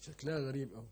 شكلها غريب أوي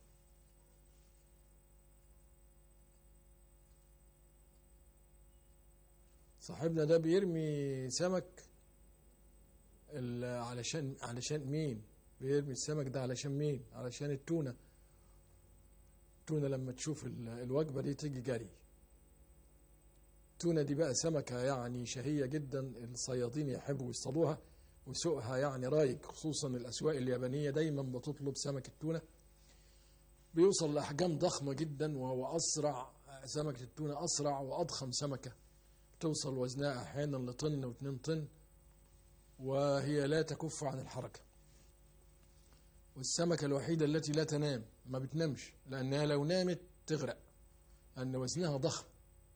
صاحبنا ده بيرمي سمك ال- علشان علشان مين بيرمي السمك ده علشان مين علشان التونة التونة لما تشوف ال- الوجبة دي تيجي جري التونة دي بقى سمكة يعني شهية جدا الصيادين يحبوا يصطادوها وسوقها يعني رايق خصوصا الأسواق اليابانية دايما بتطلب سمك التونة بيوصل لأحجام ضخمة جدا وهو أسرع سمكة التونة أسرع وأضخم سمكة توصل وزنها أحيانا لطن واتنين طن وهي لا تكف عن الحركة والسمكة الوحيدة التي لا تنام ما بتنامش لأنها لو نامت تغرق لأن وزنها ضخم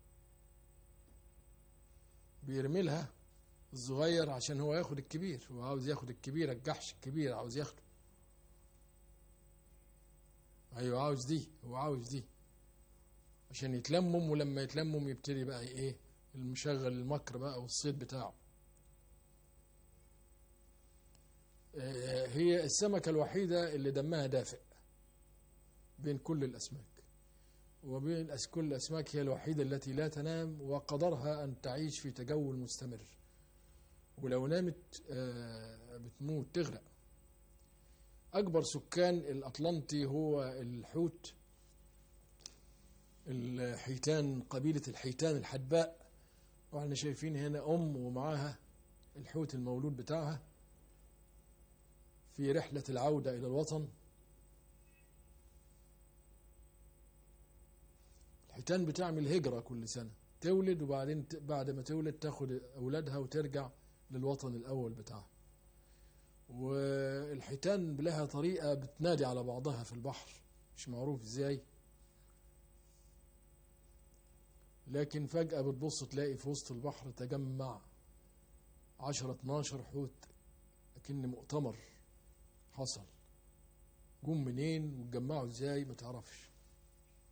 بيرمي لها الصغير عشان هو ياخد الكبير هو عاوز ياخد الكبير الجحش الكبير عاوز ياخده ايوه عاوز دي هو عاوز دي عشان يتلمم ولما يتلمم يبتدي بقى ايه المشغل المكر بقى والصيد بتاعه آه، هي السمكة الوحيدة اللي دمها دافئ بين كل الأسماك وبين أس- كل الأسماك هي الوحيدة التي لا تنام وقدرها أن تعيش في تجول مستمر ولو نامت آه، بتموت تغرق أكبر سكان الأطلنطي هو الحوت الحيتان قبيلة الحيتان الحدباء واحنا شايفين هنا أم ومعاها الحوت المولود بتاعها في رحلة العودة إلى الوطن الحيتان بتعمل هجرة كل سنة تولد وبعدين ت- بعد ما تولد تاخد أولادها وترجع للوطن الأول بتاعها والحيتان لها طريقة بتنادي على بعضها في البحر مش معروف ازاي لكن فجأة بتبص تلاقي في وسط البحر تجمع عشرة 12 حوت لكن مؤتمر حصل جم منين واتجمعوا ازاي ما تعرفش